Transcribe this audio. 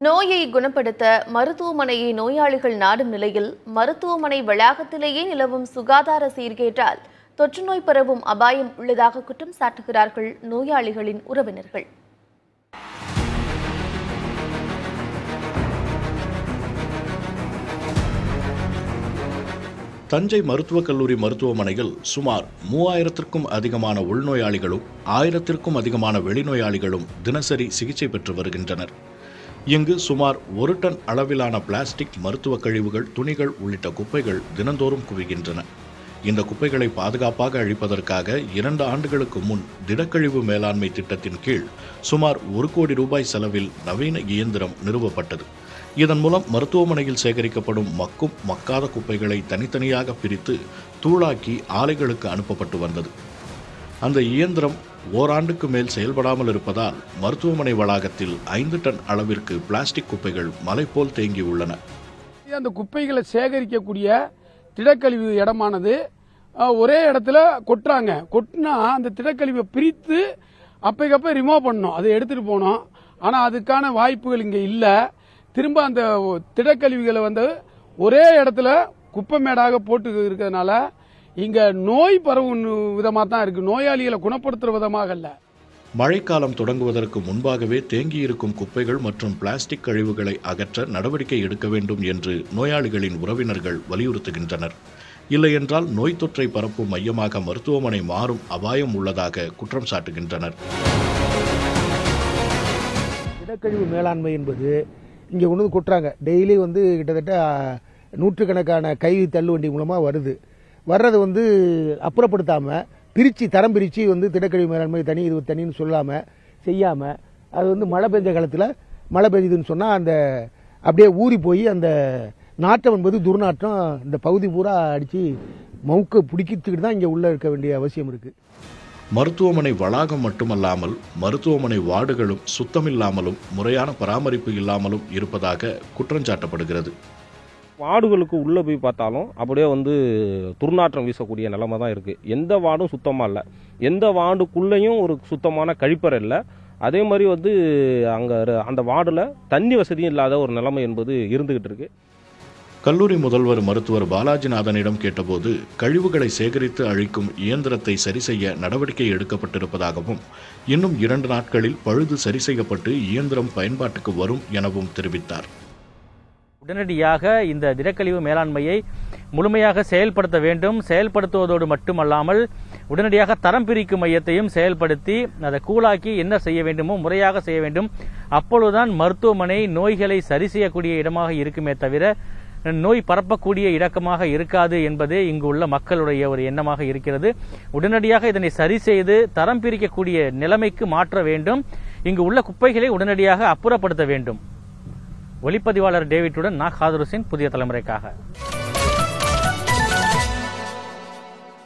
நோயை குணப்படுத்த மருத்துவமனையை நோயாளிகள் நாடும் நிலையில் மருத்துவமனை வளாகத்திலேயே நிலவும் சுகாதார சீர்கேட்டால் தொற்றுநோய் பரவும் அபாயம் உள்ளதாக குற்றம் சாட்டுகிறார்கள் நோயாளிகளின் உறவினர்கள் தஞ்சை மருத்துவக் கல்லூரி மருத்துவமனையில் சுமார் மூவாயிரத்திற்கும் அதிகமான உள்நோயாளிகளும் ஆயிரத்திற்கும் அதிகமான வெளிநோயாளிகளும் தினசரி சிகிச்சை பெற்று வருகின்றனர் இங்கு சுமார் ஒரு டன் அளவிலான பிளாஸ்டிக் மருத்துவ கழிவுகள் துணிகள் உள்ளிட்ட குப்பைகள் தினந்தோறும் குவிகின்றன இந்த குப்பைகளை பாதுகாப்பாக அழிப்பதற்காக இரண்டு ஆண்டுகளுக்கு முன் திடக்கழிவு மேலாண்மை திட்டத்தின் கீழ் சுமார் ஒரு கோடி ரூபாய் செலவில் நவீன இயந்திரம் நிறுவப்பட்டது இதன் மூலம் மருத்துவமனையில் சேகரிக்கப்படும் மக்கும் மக்காத குப்பைகளை தனித்தனியாக பிரித்து தூளாக்கி ஆலைகளுக்கு அனுப்பப்பட்டு வந்தது அந்த இயந்திரம் ஓராண்டுக்கு மேல் செயல்படாமல் இருப்பதால் மருத்துவமனை வளாகத்தில் ஐந்து டன் அளவிற்கு பிளாஸ்டிக் குப்பைகள் மலை போல் தேங்கியுள்ளன அந்த குப்பைகளை சேகரிக்கக்கூடிய திடக்கழிவு இடமானது அஹ், ஒரே இடத்துல கொட்டுறாங்க கொட்டினா அந்த திடக்கழிவை பிரித்து அப்பைக்கப்ப ரிமூவ் பண்ணணும் அதை எடுத்துட்டு போனோம் ஆனால் அதுக்கான வாய்ப்புகள் இங்கே இல்லை திரும்ப அந்த திடக்கழிவுகளை வந்து ஒரே இடத்துல குப்பை மேடாக போட்டு இருக்கிறதுனால இங்கே நோய் பரவும் விதமாக தான் இருக்குது நோயாளிகளை குணப்படுத்துகிற விதமாக இல்லை மழைக்காலம் தொடங்குவதற்கு முன்பாகவே தேங்கியிருக்கும் குப்பைகள் மற்றும் பிளாஸ்டிக் கழிவுகளை அகற்ற நடவடிக்கை எடுக்க வேண்டும் என்று நோயாளிகளின் உறவினர்கள் வலியுறுத்துகின்றனர் இல்லையென்றால் நோய் தொற்றை பரப்பும் மையமாக மருத்துவமனை மாறும் அபாயம் உள்ளதாக குற்றம் சாட்டுகின்றனர் திடக்கழிவு மேலாண்மை என்பது இங்கே கொண்டு வந்து கொட்டுறாங்க டெய்லி வந்து கிட்டத்தட்ட அஹ், நூற்றுக்கணக்கான கை தள்ளுவண்டி மூலமாக வருது வர்றது வந்து அப்புறப்படுத்தாமல் பிரித்து தரம் பிரித்து வந்து திடக்கழிவு மேலாண்மை தனி இது தனின்னு சொல்லாமல் செய்யாமல் அது வந்து மழை பெஞ்ச காலத்தில் மழை பெய்யுதுன்னு சொன்னால் அந்த அப்படியே ஊறி போய் அந்த நாட்டம் என்பது துர்நாற்றம் இந்த பகுதி பூரா அடித்து மவுக்க பிடிக்கிறதுக்கு தான் இங்கே உள்ளே இருக்க வேண்டிய அவசியம் இருக்குது மருத்துவமனை வளாகம் மட்டுமல்லாமல் மருத்துவமனை வார்டுகளும் சுத்தமில்லாமலும் முறையான பராமரிப்பு இல்லாமலும் இருப்பதாக குற்றஞ்சாட்டப்படுகிறது வார்டுகளுக்கு உள்ளே போய் பார்த்தாலும் அப்படியே வந்து துர்நாற்றம் வீசக்கூடிய நிலைமை தான் இருக்குது எந்த வார்டும் சுத்தமாக இல்லை எந்த வார்டுக்குள்ளேயும் ஒரு சுத்தமான கழிப்பறை இல்லை அதே மாதிரி வந்து அங்கே அந்த வார்டில் தண்ணி வசதியும் இல்லாத ஒரு நிலைமை என்பது இருந்துகிட்டு இருக்கு கல்லூரி முதல்வர் மருத்துவர் பாலாஜிநாதனிடம் கேட்டபோது கழிவுகளை சேகரித்து அழிக்கும் இயந்திரத்தை சரி செய்ய நடவடிக்கை எடுக்கப்பட்டிருப்பதாகவும் இன்னும் இரண்டு நாட்களில் பழுது சரி செய்யப்பட்டு இயந்திரம் பயன்பாட்டுக்கு வரும் எனவும் தெரிவித்தார் உடனடியாக இந்த திடக்கழிவு மேலாண்மையை முழுமையாக செயல்படுத்த வேண்டும் செயல்படுத்துவதோடு மட்டுமல்லாமல் உடனடியாக தரம் பிரிக்கும் மையத்தையும் செயல்படுத்தி அதை கூலாக்கி என்ன செய்ய வேண்டுமோ முறையாக செய்ய வேண்டும் அப்பொழுதுதான் மருத்துவமனை நோய்களை சரி செய்யக்கூடிய இடமாக இருக்குமே தவிர நோய் பரப்பக்கூடிய இடக்கமாக இருக்காது என்பதே இங்கு உள்ள மக்களுடைய ஒரு எண்ணமாக இருக்கிறது உடனடியாக இதனை சரி செய்து தரம் பிரிக்கக்கூடிய நிலைமைக்கு மாற்ற வேண்டும் இங்கு உள்ள குப்பைகளை உடனடியாக அப்புறப்படுத்த வேண்டும் ஒளிப்பதிவாளர் டேவிட்டுடன் நான் ஹாதர் ஹுசேன் புதிய தலைமுறைக்காக